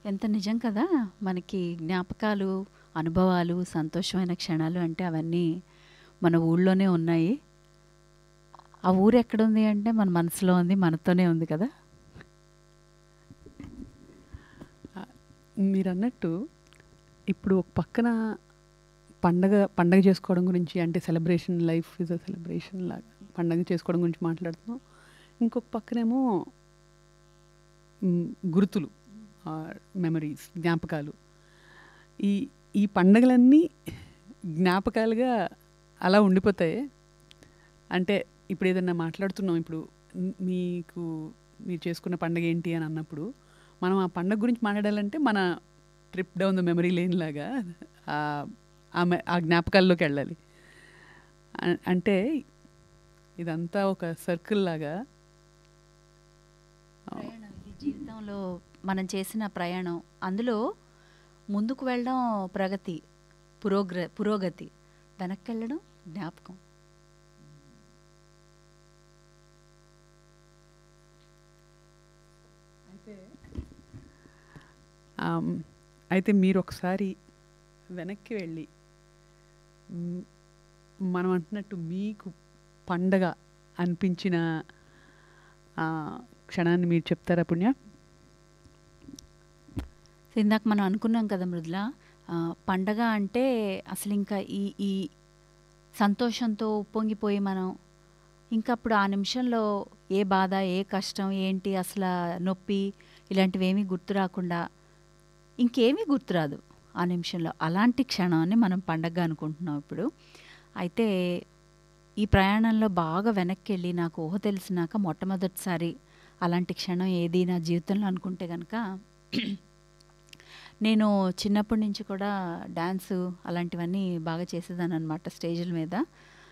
ఎంత నిజం కదా మనకి జ్ఞాపకాలు అనుభవాలు సంతోషమైన క్షణాలు అంటే అవన్నీ మన ఊళ్ళోనే ఉన్నాయి ఆ ఊరు ఎక్కడుంది అంటే మన మనసులో ఉంది మనతోనే ఉంది కదా మీరు అన్నట్టు ఇప్పుడు ఒక పక్కన పండగ పండగ చేసుకోవడం గురించి అంటే celebration life is a celebration లాగా పండగ చేసుకోవడం గురించి మాట్లాడుతున్నాం ఇంకొక పక్కనేమో మ్, గుర్తులు మెమరీస్ జ్ఞాపకాలు ఈ ఈ పండగలన్నీ జ్ఞాపకాలుగా అలా ఉండిపోతాయి అంటే ఇప్పుడు ఏదన్నా మాట్లాడుతున్నాం ఇప్పుడు మ్, మీకు మీరు చేసుకున్న పండగ ఏంటి అని అన్నప్పుడు మనం ఆ పండగ గురించి మాట్లాడాలంటే మన trip down the memory lane లాగా ఆ- ఆ మె- ఆ జ్ఞాపకాల్లోకి వెళ్ళాలి అ- అంటే ఇదంతా ఒక సర్కిల్ లాగా ప్రయాణం ఇది జీవితంలో మనం చేసిన ప్రయాణం అందులో ముందుకు వెళ్ళడం ప్రగతి పురోగ్ర పురోగతి వెనక్కి వెళ్ళడం జ్ఞాపకం ఆమ్, అయితే మీరు ఒకసారి వెనక్కి వెళ్ళి మ్, మనం అంటున్నట్టు మీకు పండగ అనిపించిన ఆ, క్షణాన్ని మీరు చెప్తారా పుణ్య సో ఇందాక మనం అనుకున్నాం కదా మృదుల ఆ, పండగ అంటే అసలు ఇంకా ఈ ఈ సంతోషంతో ఉప్పొంగిపోయి మనం ఇంకా అప్పుడు ఆ నిమిషంలో ఏ బాధ ఏ కష్టం ఏంటి అసలు నొప్పి ఇలాంటివి ఏమీ గుర్తు రాకుండా ఇంకేమీ గుర్తురాదు ఆ నిమిషంలో అలాంటి క్షణాన్ని మనం పండగ అనుకుంటున్నాం ఇప్పుడు అయితే ఈ ప్రయాణంలో బాగా వెనక్కి వెళ్ళి నాకు ఊహ తెలిసినాక మొట్టమొదటిసారి అలాంటి క్షణం ఏది నా జీవితంలో అనుకుంటే కనుక నేను చిన్నప్పటి నుంచి కూడా డ్యాన్స్ అలాంటివన్నీ బాగా చేసేదాన్ని అనమాట స్టేజ్ల మీద